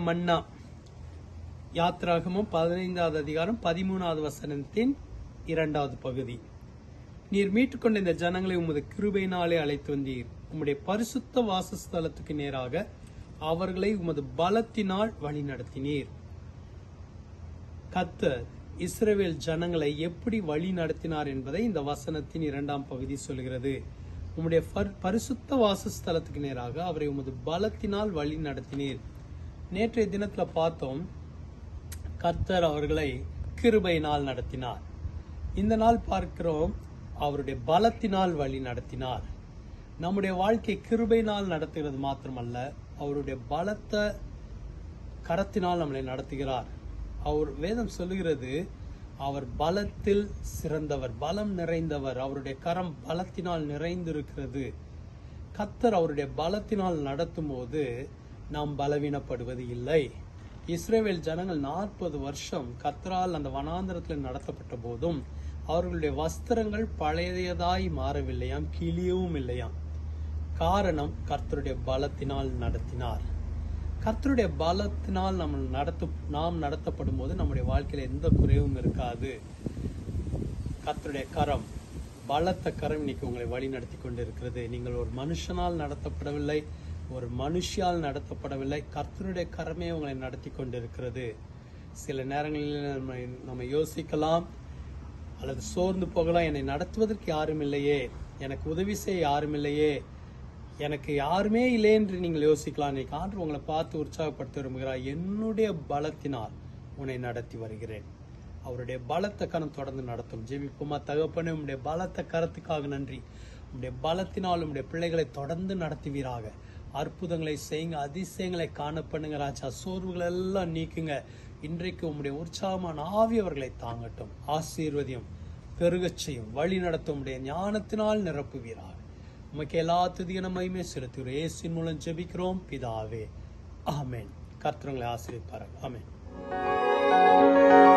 மன்னா யாத்ராகமும் பதினைந்தாவது அதிகாரம் பதிமூணாவது வசனத்தின் இரண்டாவது பகுதி நீர் மீட்டுக்கொண்ட இந்த ஜனங்களை உமது கிருபையினாலே அழைத்து வந்தீர் உம்முடைய பரிசுத்த வாசஸ்தலத்துக்கு நேராக அவர்களை உமது பலத்தினால் வழி நடத்தினீர் கத்தர் இஸ்ரவேல் ஜனங்களை எப்படி வழி நடத்தினார் என்பதை இந்த வசனத்தின் இரண்டாம் பகுதி சொல்கிறது உம்முடைய பர்- பரிசுத்த வாசஸ்தலத்துக்கு நேராக அவரை உமது பலத்தினால் வழி நடத்தினீர் நேற்றைய தினத்துல பார்த்தோம் கர்த்தர் அவர்களை கிருபையினால் நடத்தினார் இந்த நாள் பார்க்கிறோம் அவருடைய பலத்தினால் வழி நடத்தினார் நம்முடைய வாழ்க்கை கிருபையினால் நடத்துகிறது மாத்திரமல்ல அவருடைய பலத்த கரத்தினால் நம்மளை நடத்துகிறார் அவர் வேதம் சொல்லுகிறது அவர் பலத்தில் சிறந்தவர் பலம் நிறைந்தவர் அவருடைய கரம் பலத்தினால் நிறைந்திருக்கிறது கத்தர் அவருடைய பலத்தினால் நடத்தும் போது நாம் பலவீனப்படுவது இல்லை இஸ்ரேவேல் ஜனங்கள் நாற்பது வருஷம் கத்தரால் அந்த வனாந்தரத்தில் நடத்தப்பட்ட போதும் அவர்களுடைய வஸ்திரங்கள் பழையதாய் மாறவில்லையாம் கிளியவும் இல்லையாம் காரணம் கர்த்தருடைய பலத்தினால் நடத்தினார் கர்த்தருடைய பலத்தினால் நம்ம நடத்து நாம் நடத்தப்படும் போது நம்முடைய வாழ்க்கையில எந்த குறைவும் இருக்காது கர்த்தருடைய கரம் பலத்த கரம் இன்னைக்கு உங்களை வழி நடத்தி கொண்டிருக்கிறது நீங்கள் ஒரு மனுஷனால் நடத்தப்படவில்லை ஒரு மனுஷியால் நடத்தப்படவில்லை கர்த்தருடைய கரமே உங்களை நடத்தி கொண்டிருக்கிறது சில நேரங்களில் நம்ம நம்ம யோசிக்கலாம் அல்லது சோர்ந்து போகலாம் என்னை நடத்துவதற்கு யாரும் இல்லையே எனக்கு உதவி செய்ய யாரும் இல்லையே எனக்கு யாருமே இல்லை என்று நீங்கள் யோசிக்கலாம் இன்னைக்கு ஆண்டு உங்களை பார்த்து உற்சாகப்படுத்த விரும்புகிறார் என்னுடைய பலத்தினால் உன்னை நடத்தி வருகிறேன் அவருடைய பலத்த கரம் தொடர்ந்து நடத்தும் ஜெபிப்போமா தகப்பனே உம்முடைய பலத்த கரத்துக்காக நன்றி உம்முடைய பலத்தினால் உம்முடைய பிள்ளைகளை தொடர்ந்து நடத்துவீராக அற்புதங்களை செய்யுங்க அதிசயங்களை காண பண்ணுங்க ராஜா சோர்வுகள் எல்லாம் நீக்குங்க இன்றைக்கு உம்முடைய உற்சாகமான ஆவி அவர்களை தாங்கட்டும் ஆசீர்வதியும் பெருகச் செய்யும் வழி நடத்தும் உம்முடைய ஞானத்தினால் நிரப்புவீராக உமக்கு எல்லா துதியான மகிமை செலுத்துகிறோம் இயேசுவின் மூலம் ஜெபிக்கிறோம் பிதாவே ஆமென் கர்த்தரங்களை ஆசீர்வதிப்பார்கள் ஆமென்